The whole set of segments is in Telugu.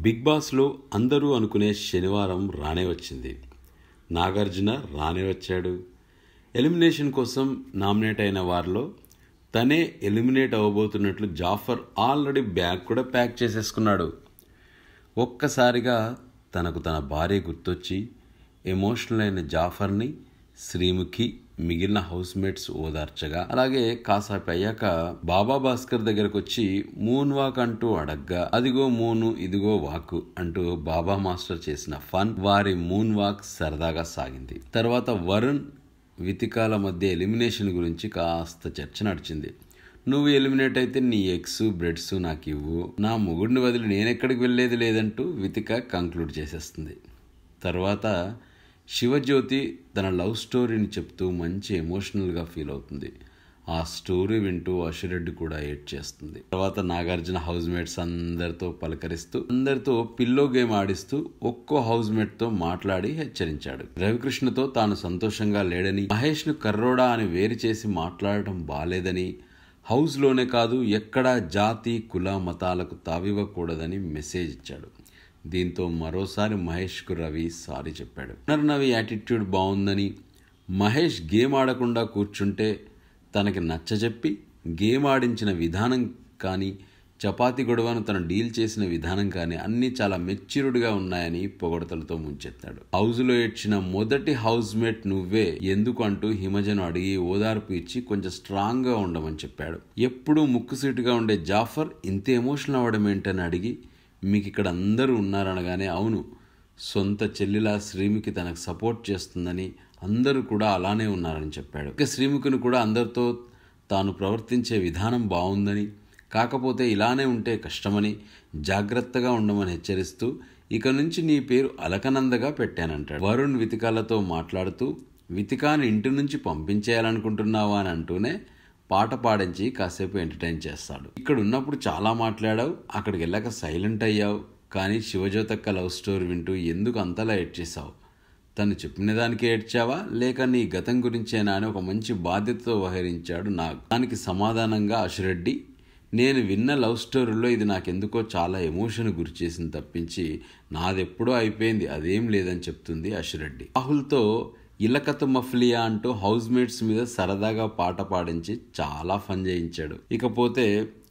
బిగ్ బాస్లో అందరూ అనుకునే శనివారం రానే వచ్చింది నాగార్జున రానే వచ్చాడు ఎలిమినేషన్ కోసం నామినేట్ అయిన వారిలో తనే ఎలిమినేట్ అవ్వబోతున్నట్లు జాఫర్ ఆల్రెడీ బ్యాగ్ కూడా ప్యాక్ చేసేసుకున్నాడు ఒక్కసారిగా తనకు తన భార్య గుర్తొచ్చి ఎమోషనల్ అయిన జాఫర్ని శ్రీముఖి మిగిలిన హౌస్ మేట్స్ ఓదార్చగా అలాగే కాసేపు అయ్యాక బాబా భాస్కర్ దగ్గరకు వచ్చి మూన్ వాక్ అంటూ అడగ్గా అదిగో మూను ఇదిగో వాక్ అంటూ బాబా మాస్టర్ చేసిన ఫన్ వారి మూన్ వాక్ సరదాగా సాగింది తర్వాత వరుణ్ వితికాల మధ్య ఎలిమినేషన్ గురించి కాస్త చర్చ నడిచింది నువ్వు ఎలిమినేట్ అయితే నీ ఎగ్స్ బ్రెడ్స్ నాకు ఇవ్వు నా మొగుడిని వదిలి నేనెక్కడికి వెళ్ళేది లేదంటూ వితిక కంక్లూడ్ చేసేస్తుంది తర్వాత శివజ్యోతి తన లవ్ స్టోరీని చెప్తూ మంచి ఎమోషనల్గా ఫీల్ అవుతుంది ఆ స్టోరీ వింటూ అశురెడ్డి కూడా ఏడ్ చేస్తుంది తర్వాత నాగార్జున హౌస్ మేట్స్ అందరితో పలకరిస్తూ అందరితో పిల్లో గేమ్ ఆడిస్తూ ఒక్కో హౌస్ మేట్ తో మాట్లాడి హెచ్చరించాడు రవికృష్ణతో తాను సంతోషంగా లేడని మహేష్ ను కర్రోడా అని వేరు చేసి మాట్లాడటం బాలేదని హౌస్లోనే కాదు ఎక్కడా జాతి కుల మతాలకు తావివ్వకూడదని మెసేజ్ ఇచ్చాడు దీంతో మరోసారి మహేష్కు రవి సారీ చెప్పాడు పునర్నవి యాటిట్యూడ్ బాగుందని మహేష్ గేమ్ ఆడకుండా కూర్చుంటే తనకి నచ్చజెప్పి గేమ్ ఆడించిన విధానం కానీ చపాతి గొడవను తను డీల్ చేసిన విధానం కానీ అన్నీ చాలా మెచ్యూర్డ్గా ఉన్నాయని పొగడతలతో ముంచెత్తాడు హౌస్లో ఏడ్చిన మొదటి హౌస్ మేట్ నువ్వే ఎందుకు అంటూ హిమజను అడిగి ఓదార్పు ఇచ్చి కొంచెం స్ట్రాంగ్గా ఉండమని చెప్పాడు ఎప్పుడూ ముక్కుసీటుగా ఉండే జాఫర్ ఇంత ఎమోషనల్ అవ్వడం ఏంటని అడిగి మీకు ఇక్కడ అందరూ ఉన్నారనగానే అవును సొంత చెల్లిలా శ్రీముఖి తనకు సపోర్ట్ చేస్తుందని అందరూ కూడా అలానే ఉన్నారని చెప్పాడు ఇక శ్రీముఖిని కూడా అందరితో తాను ప్రవర్తించే విధానం బాగుందని కాకపోతే ఇలానే ఉంటే కష్టమని జాగ్రత్తగా ఉండమని హెచ్చరిస్తూ ఇక నుంచి నీ పేరు అలకనందగా పెట్టానంటాడు వరుణ్ వితికాలతో మాట్లాడుతూ వితికాని ఇంటి నుంచి పంపించేయాలనుకుంటున్నావా అని అంటూనే పాట పాడించి కాసేపు ఎంటర్టైన్ చేస్తాడు ఇక్కడ ఉన్నప్పుడు చాలా మాట్లాడావు అక్కడికి వెళ్ళాక సైలెంట్ అయ్యావు కానీ శివజ్యోతక్క లవ్ స్టోరీ వింటూ ఎందుకు అంతలా ఏడ్చేశావు తను చెప్పిన దానికి ఏడ్చావా లేక నీ గతం గురించేనా అని ఒక మంచి బాధ్యతతో వ్యవహరించాడు నాగ్ దానికి సమాధానంగా అశురెడ్డి నేను విన్న లవ్ స్టోరీలో ఇది నాకెందుకో చాలా ఎమోషన్ గురి చేసింది తప్పించి నాదెప్పుడో అయిపోయింది అదేం లేదని చెప్తుంది అశురెడ్డి రాహుల్తో ఇలకత మఫ్లియా అంటూ హౌస్ మేట్స్ మీద సరదాగా పాట పాడించి చాలా ఫన్ చేయించాడు ఇకపోతే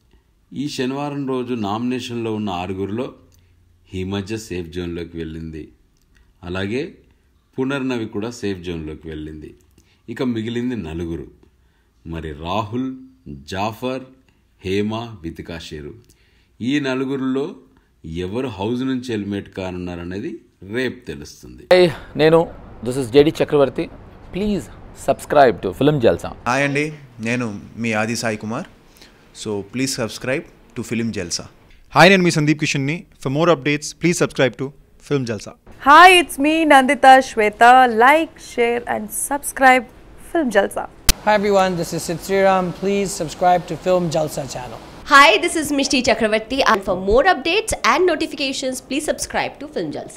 ఈ శనివారం రోజు నామినేషన్లో ఉన్న ఆరుగురిలో హిమజ సేఫ్ జోన్లోకి వెళ్ళింది అలాగే పునర్నవి కూడా సేఫ్ జోన్లోకి వెళ్ళింది ఇక మిగిలింది నలుగురు మరి రాహుల్ జాఫర్ హేమ వితికా షేరు ఈ నలుగురిలో ఎవరు హౌస్ నుంచి ఎలిమినేట్ కానున్నారనేది రేపు తెలుస్తుంది హాయ్ నేను this is J D Chakravarthy please subscribe to film Jalsa hi అండి నేను మీ Aadi Sai Kumar so please subscribe to film Jalsa hi నేను మీ సందీప్ కిషన్ని for more updates please subscribe to film Jalsa Hi, it's me Nandita Shweta. Like, share, and subscribe Film Jalsa. Hi everyone, this is Sid Sriram. Please subscribe to Film Jalsa channel. Hi, this is Mishti Chakravarti and for more updates and notifications, please subscribe to Film Jalsa.